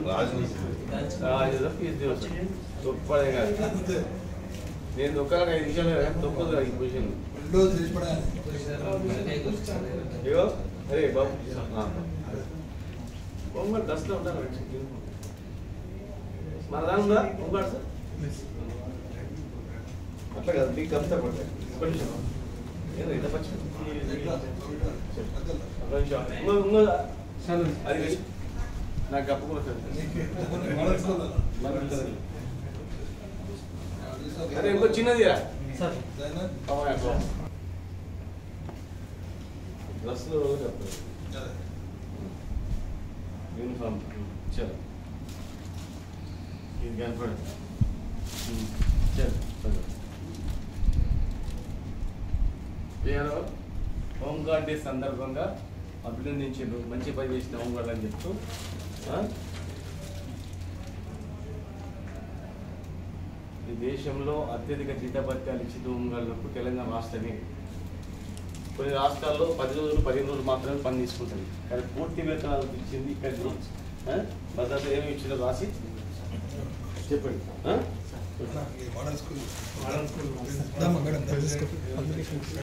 రాజు ఏదో ఫీజు తొప్పదే కాదు నేను దొక్కాలని ఐదు నిమిషాలు కదా తొక్కదు కదా ఈ పొజిషన్ విండోస్ చేసి పడాలి ఇగో అరే బాబు పొంగల్ దశలో ఉంటారు మన దాని ఉందా పొంగల్ సార్ అట్లా కదా మీకు కంఫర్టబుల్ ఒక నిమిషం ఏంది ఇంత పచ్చి ఒక నిమిషం ఇంకో ఇంకో అది వేసి. నాకు కప్పు కూడా సార్ అరే ఇంకో చిన్నది రా డ్రెస్లో చెప్తారు యూనిఫామ్ చలో ఇది కనపడండి చలో చలో పేరు హోంగార్డ్ డే సందర్భంగా అభినందించారు మంచి పని చేసిన హోంగార్డ్ అని చెప్తూ ఆ? ఈ దేశంలో అత్యధిక జీతభత్యాలు ఇచ్చిన హోంగార్డులకు తెలంగాణ రాష్ట్రమే కొన్ని రాష్ట్రాల్లో పది రోజులు పదిహేను రోజులు మాత్రమే పని తీసుకుంటుంది కానీ పూర్తి వేతనాలు ఇచ్చింది ఇక్కడికి ఆ? భద్రత ఏమి ఇచ్చిందో రాసి చెప్పండి ఆ? Model school madam